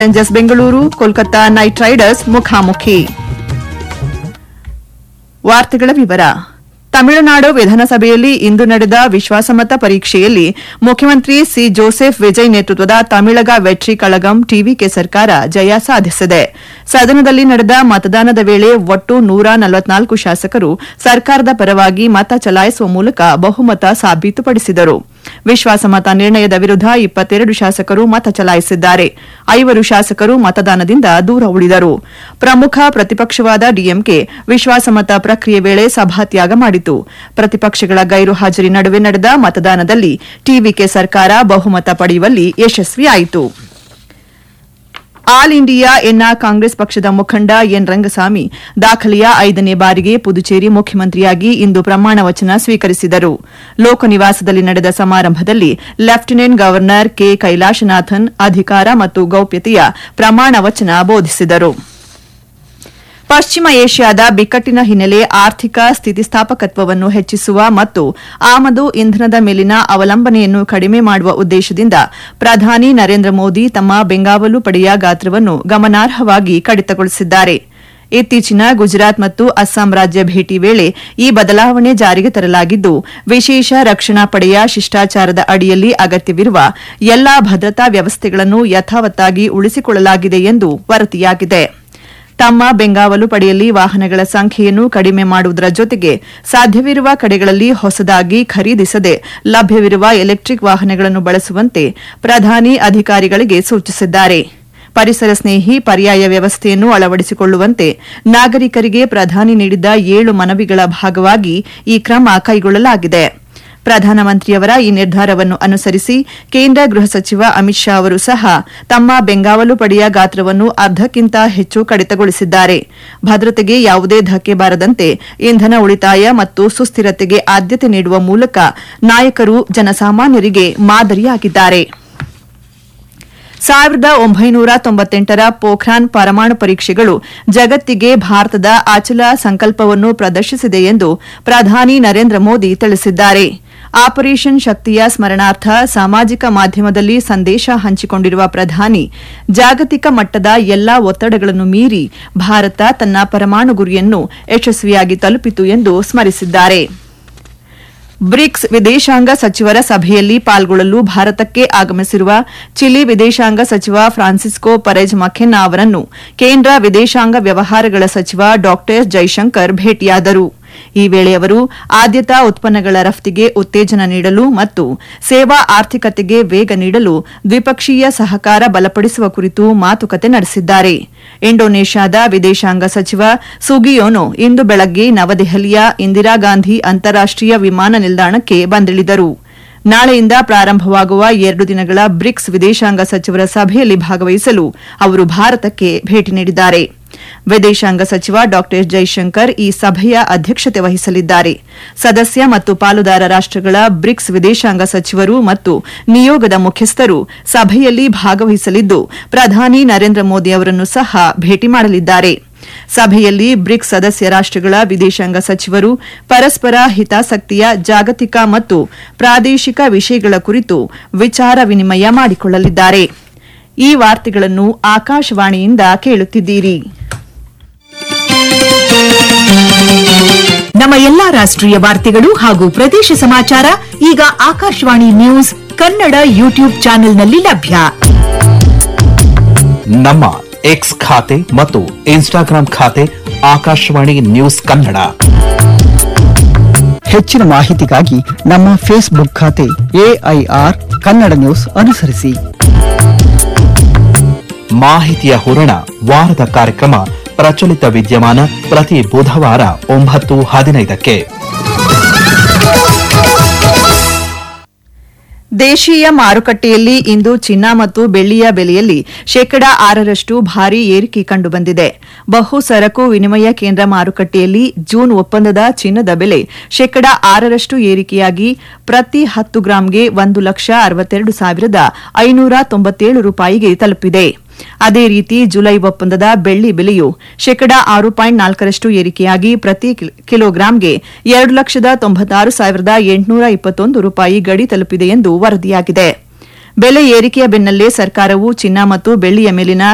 Challengers Bengaluru Kolkata Knight Riders ಮುಖಾಮುಖಿ ವಾರ್ತೆಗಳ ವಿವರ ತಮಿಳುನಾಡು ವಿಧಾನಸಭೆಯಲ್ಲಿ ಇಂದು ನಡೆದ ವಿಶ್ವಾಸಮತ ಪರೀಕ್ಷೆಯಲ್ಲಿ ಮುಖ್ಯಮಂತ್ರಿ ಸಿ ಜೋಸೆಫ್ ವಿಜಯ್ ನೇತೃತ್ವದ ತಮಿಳಗ ವೆಟ್ರಿ ಕಳಗಂ ಟಿವಿಕೆ ಸರ್ಕಾರ ಜಯ ಸಾಧಿಸಿದೆ ಸದನದಲ್ಲಿ ನಡೆದ ಮತದಾನದ ವೇಳೆ ಒಟ್ಟು ನೂರ ನಲವತ್ನಾಲ್ಕು ಶಾಸಕರು ಸರ್ಕಾರದ ಪರವಾಗಿ ಮತ ಚಲಾಯಿಸುವ ಮೂಲಕ ಬಹುಮತ ಸಾಬೀತುಪಡಿಸಿದರು ವಿಶ್ವಾಸಮತ ನಿರ್ಣಯದ ವಿರುದ್ಧ ಇಪ್ಪತ್ತೆರಡು ಶಾಸಕರು ಮತ ಚಲಾಯಿಸಿದ್ದಾರೆ ಐವರು ಶಾಸಕರು ಮತದಾನದಿಂದ ದೂರ ಉಳಿದರು ಪ್ರಮುಖ ಪ್ರತಿಪಕ್ಷವಾದ ಡಿಎಂಕೆ ವಿಶ್ವಾಸಮತ ಪ್ರಕ್ರಿಯೆ ವೇಳೆ ಸಭಾತ್ಯಾಗ ಮಾಡಿತು ಪ್ರತಿಪಕ್ಷಗಳ ಗೈರು ಹಾಜರಿ ನಡುವೆ ನಡೆದ ಮತದಾನದಲ್ಲಿ ಟಿವಿಕೆ ಸರ್ಕಾರ ಬಹುಮತ ಪಡೆಯುವಲ್ಲಿ ಯಶಸ್ವಿಯಾಯಿತು ಆಲ್ ಇಂಡಿಯಾ ಎನ್ಆರ್ ಕಾಂಗ್ರೆಸ್ ಪಕ್ಷದ ಮುಖಂಡ ಎನ್ ರಂಗಸ್ವಾಮಿ ದಾಖಲೆಯ ಐದನೇ ಬಾರಿಗೆ ಪುದುಚೇರಿ ಮುಖ್ಯಮಂತ್ರಿಯಾಗಿ ಇಂದು ಪ್ರಮಾಣ ವಚನ ಸ್ವೀಕರಿಸಿದರು ಲೋಕನಿವಾಸದಲ್ಲಿ ನಡೆದ ಸಮಾರಂಭದಲ್ಲಿ ಲೆಫ್ಟಿನೆಂಟ್ ಗವರ್ನರ್ ಕೆ ಕೈಲಾಶನಾಥನ್ ಅಧಿಕಾರ ಮತ್ತು ಗೌಪ್ಯತೆಯ ಪ್ರಮಾಣ ವಚನ ಬೋಧಿಸಿದರು ಪಶ್ಚಿಮ ಏಷ್ಯಾದ ಬಿಕ್ಕಟ್ಟಿನ ಹಿನ್ನೆಲೆ ಆರ್ಥಿಕ ಸ್ಥಿತಿಸ್ಥಾಪಕತ್ವವನ್ನು ಹೆಚ್ಚಿಸುವ ಮತ್ತು ಆಮದು ಇಂಧನದ ಮೇಲಿನ ಅವಲಂಬನೆಯನ್ನು ಕಡಿಮೆ ಮಾಡುವ ಉದ್ದೇಶದಿಂದ ಪ್ರಧಾನಿ ನರೇಂದ್ರ ಮೋದಿ ತಮ್ಮ ಬೆಂಗಾವಲು ಪಡೆಯ ಗಾತ್ರವನ್ನು ಗಮನಾರ್ಹವಾಗಿ ಕಡಿತಗೊಳಿಸಿದ್ದಾರೆ ಇತ್ತೀಚಿನ ಗುಜರಾತ್ ಮತ್ತು ಅಸ್ಸಾಂ ರಾಜ್ಯ ಭೇಟಿ ವೇಳೆ ಈ ಬದಲಾವಣೆ ಜಾರಿಗೆ ತರಲಾಗಿದ್ದು ವಿಶೇಷ ರಕ್ಷಣಾ ಪಡೆಯ ಶಿಷ್ಟಾಚಾರದ ಅಡಿಯಲ್ಲಿ ಅಗತ್ಯವಿರುವ ಎಲ್ಲಾ ಭದ್ರತಾ ವ್ಯವಸ್ಥೆಗಳನ್ನು ಯಥಾವತ್ತಾಗಿ ಉಳಿಸಿಕೊಳ್ಳಲಾಗಿದೆ ಎಂದು ವರದಿಯಾಗಿದೆ ತಮ್ಮ ಬೆಂಗಾವಲು ಪಡೆಯಲ್ಲಿ ವಾಹನಗಳ ಸಂಖ್ಯೆಯನ್ನು ಕಡಿಮೆ ಮಾಡುವುದರ ಜೊತೆಗೆ ಸಾಧ್ಯವಿರುವ ಕಡೆಗಳಲ್ಲಿ ಹೊಸದಾಗಿ ಖರೀದಿಸದೆ ಲಭ್ಯವಿರುವ ಎಲೆಕ್ಟ್ರಿಕ್ ವಾಹನಗಳನ್ನು ಬಳಸುವಂತೆ ಪ್ರಧಾನಿ ಅಧಿಕಾರಿಗಳಿಗೆ ಸೂಚಿಸಿದ್ದಾರೆ ಪರಿಸರ ಸ್ನೇಹಿ ಪರ್ಯಾಯ ವ್ಯವಸ್ಥೆಯನ್ನು ಅಳವಡಿಸಿಕೊಳ್ಳುವಂತೆ ನಾಗರಿಕರಿಗೆ ಪ್ರಧಾನಿ ನೀಡಿದ್ದ ಏಳು ಮನವಿಗಳ ಭಾಗವಾಗಿ ಈ ಕ್ರಮ ಕೈಗೊಳ್ಳಲಾಗಿದೆ ಪ್ರಧಾನಮಂತ್ರಿಯವರ ಈ ನಿರ್ಧಾರವನ್ನು ಅನುಸರಿಸಿ ಕೇಂದ್ರ ಗೃಹ ಸಚಿವ ಅಮಿತ್ ಶಾ ಅವರು ಸಹ ತಮ್ಮ ಬೆಂಗಾವಲು ಪಡೆಯ ಗಾತ್ರವನ್ನು ಅರ್ಧಕ್ಕಿಂತ ಹೆಚ್ಚು ಕಡಿತಗೊಳಿಸಿದ್ದಾರೆ ಭದ್ರತೆಗೆ ಯಾವುದೇ ಧಕ್ಕೆ ಬಾರದಂತೆ ಇಂಧನ ಉಳಿತಾಯ ಮತ್ತು ಸುಸ್ಥಿರತೆಗೆ ಆದ್ಯತೆ ನೀಡುವ ಮೂಲಕ ನಾಯಕರು ಜನಸಾಮಾನ್ಯರಿಗೆ ಮಾದರಿಯಾಗಿದ್ದಾರೆ ಸಾವಿರದ ಒಂಬೈನೂರ ತೊಂಬತ್ತೆಂಟರ ಪೋಖ್ರಾನ್ ಪರಮಾಣು ಪರೀಕ್ಷೆಗಳು ಜಗತ್ತಿಗೆ ಭಾರತದ ಅಚಲ ಸಂಕಲ್ಪವನ್ನು ಪ್ರದರ್ಶಿಸಿದೆ ಎಂದು ಪ್ರಧಾನಿ ನರೇಂದ್ರ ಮೋದಿ ತಿಳಿಸಿದ್ದಾರೆ ಆಪರೇಷನ್ ಶಕ್ತಿಯ ಸ್ಮರಣಾರ್ಥ ಸಾಮಾಜಿಕ ಮಾಧ್ಯಮದಲ್ಲಿ ಸಂದೇಶ ಹಂಚಿಕೊಂಡಿರುವ ಪ್ರಧಾನಿ ಜಾಗತಿಕ ಮಟ್ಟದ ಎಲ್ಲಾ ಒತ್ತಡಗಳನ್ನು ಮೀರಿ ಭಾರತ ತನ್ನ ಪರಮಾಣು ಗುರಿಯನ್ನು ಯಶಸ್ವಿಯಾಗಿ ತಲುಪಿತು ಎಂದು ಸ್ಮರಿಸಿದ್ದಾರೆ ಬ್ರಿಕ್ಸ್ ವಿದೇಶಾಂಗ ಸಚಿವರ ಸಭೆಯಲ್ಲಿ ಪಾಲ್ಗೊಳ್ಳಲು ಭಾರತಕ್ಕೆ ಆಗಮಿಸಿರುವ ಚಿಲಿ ವಿದೇಶಾಂಗ ಸಚಿವ ಫ್ರಾನ್ಸಿಸ್ಕೋ ಪರೆಜ್ ಮಖೆನ್ನಾ ಅವರನ್ನು ಕೇಂದ್ರ ವಿದೇಶಾಂಗ ವ್ಯವಹಾರಗಳ ಸಚಿವ ಡಾ ಜೈಶಂಕರ್ ಭೇಟಿಯಾದರು ಈ ವೇಳೆ ಅವರು ಆದ್ಯತಾ ಉತ್ಪನ್ನಗಳ ರಫ್ತಿಗೆ ಉತ್ತೇಜನ ನೀಡಲು ಮತ್ತು ಸೇವಾ ಆರ್ಥಿಕತೆಗೆ ವೇಗ ನೀಡಲು ದ್ವಿಪಕ್ಷೀಯ ಸಹಕಾರ ಬಲಪಡಿಸುವ ಕುರಿತು ಮಾತುಕತೆ ನಡೆಸಿದ್ದಾರೆ ಇಂಡೋನೇಷ್ಯಾದ ವಿದೇಶಾಂಗ ಸಚಿವ ಸುಗಿಯೋನೋ ಇಂದು ಬೆಳಗ್ಗೆ ನವದೆಹಲಿಯ ಇಂದಿರಾ ಗಾಂಧಿ ಅಂತಾರಾಷ್ಟೀಯ ವಿಮಾನ ನಿಲ್ದಾಣಕ್ಕೆ ಬಂದಿಳಿದರು ನಾಳೆಯಿಂದ ಪ್ರಾರಂಭವಾಗುವ ಎರಡು ದಿನಗಳ ಬ್ರಿಕ್ಸ್ ವಿದೇಶಾಂಗ ಸಚಿವರ ಸಭೆಯಲ್ಲಿ ಭಾಗವಹಿಸಲು ಅವರು ಭಾರತಕ್ಕೆ ಭೇಟಿ ನೀಡಿದ್ದಾರೆ ವಿದೇಶಾಂಗ ಸಚಿವ ಡಾ ಜೈಶಂಕರ್ ಈ ಸಭೆಯ ಅಧ್ಯಕ್ಷತೆ ವಹಿಸಲಿದ್ದಾರೆ ಸದಸ್ಯ ಮತ್ತು ಪಾಲುದಾರ ರಾಷ್ಟಗಳ ಬ್ರಿಕ್ಸ್ ವಿದೇಶಾಂಗ ಸಚಿವರು ಮತ್ತು ನಿಯೋಗದ ಮುಖ್ಯಸ್ಥರು ಸಭೆಯಲ್ಲಿ ಭಾಗವಹಿಸಲಿದ್ದು ಪ್ರಧಾನಿ ನರೇಂದ್ರ ಮೋದಿ ಅವರನ್ನು ಸಹ ಭೇಟಿ ಮಾಡಲಿದ್ದಾರೆ ಸಭೆಯಲ್ಲಿ ಬ್ರಿಕ್ಸ್ ಸದಸ್ಯ ರಾಷ್ಟಗಳ ವಿದೇಶಾಂಗ ಸಚಿವರು ಪರಸ್ಪರ ಹಿತಾಸಕ್ತಿಯ ಜಾಗತಿಕ ಮತ್ತು ಪ್ರಾದೇಶಿಕ ವಿಷಯಗಳ ಕುರಿತು ವಿಚಾರ ವಿನಿಮಯ ಮಾಡಿಕೊಳ್ಳಲಿದ್ದಾರೆ ಈ ವಾರ್ತೆಗಳನ್ನು ಆಕಾಶವಾಣಿಯಿಂದ ಕೇಳುತ್ತಿದ್ದೀರಿ ನಮ್ಮ ಎಲ್ಲಾ ರಾಷ್ಟ್ರೀಯ ವಾರ್ತೆಗಳು ಹಾಗೂ ಪ್ರದೇಶ ಸಮಾಚಾರ ಈಗ ಆಕಾಶವಾಣಿ ನ್ಯೂಸ್ ಕನ್ನಡ ಯೂಟ್ಯೂಬ್ ಚಾನೆಲ್ನಲ್ಲಿ ಲಭ್ಯ ನಮ್ಮ ಎಕ್ಸ್ ಖಾತೆ ಮತ್ತು ಇನ್ಸ್ಟಾಗ್ರಾಂ ಖಾತೆ ಆಕಾಶವಾಣಿ ನ್ಯೂಸ್ ಕನ್ನಡ ಹೆಚ್ಚಿನ ಮಾಹಿತಿಗಾಗಿ ನಮ್ಮ ಫೇಸ್ಬುಕ್ ಖಾತೆ ಎಐಆರ್ ಕನ್ನಡ ನ್ಯೂಸ್ ಅನುಸರಿಸಿ ಮಾಹಿತಿಯ ಹೂರಣ ವಾರದ ಕಾರ್ಯಕ್ರಮ ಪ್ರಚಲಿತ ವಿದ್ಯಮಾನ ಪ್ರತಿ ಬುಧವಾರ ಒಂಬತ್ತು ಹದಿನೈದಕ್ಕೆ ದೇಶೀಯ ಮಾರುಕಟ್ಟೆಯಲ್ಲಿ ಇಂದು ಚಿನ್ನ ಮತ್ತು ಬೆಳ್ಳಿಯ ಬೆಲೆಯಲ್ಲಿ ಶೇಕಡಾ ಆರರಷ್ಟು ಭಾರೀ ಏರಿಕೆ ಕಂಡುಬಂದಿದೆ ಬಹು ಸರಕು ವಿನಿಮಯ ಕೇಂದ್ರ ಮಾರುಕಟ್ಟೆಯಲ್ಲಿ ಜೂನ್ ಒಪ್ಪಂದದ ಚಿನ್ನದ ಬೆಲೆ ಶೇಕಡಾ ಆರರಷ್ಟು ಏರಿಕೆಯಾಗಿ ಪ್ರತಿ ಹತ್ತು ಗ್ರಾಂಗೆ ಒಂದು ಲಕ್ಷ ಅರವತ್ತೆರಡು ಸಾವಿರದ ಐನೂರ ತೊಂಬತ್ತೇಳು ರೂಪಾಯಿಗೆ ತಲುಪಿದೆ ಅದೇ ರೀತಿ ಜುಲೈ ಒಪ್ಪಂದದ ಬೆಳ್ಳಿ ಬೆಲೆಯು ಶೇಕಡಾ ಆರು ಪಾಯಿಂಟ್ ನಾಲ್ಕರಷ್ಟು ಏರಿಕೆಯಾಗಿ ಪ್ರತಿ ಕಿಲ್- ಕಿಲೋಗ್ರಾಂಗೆ ಎರಡು ಲಕ್ಷದ ತೊಂಬತ್ತಾರು ಸಾವಿರದ ಎಂಟುನೂರ ಇಪ್ಪತ್ತೊಂದು ರೂಪಾಯಿ ಗಡಿ ತಲುಪಿದೆ ಎಂದು ವರದಿಯಾಗಿದೆ ಬೆಲೆ ಏರಿಕೆಯ ಬೆನ್ನಲ್ಲೇ ಸರ್ಕಾರವು ಚಿನ್ನ ಮತ್ತು ಬೆಳ್ಳಿಯ ಮೇಲಿನ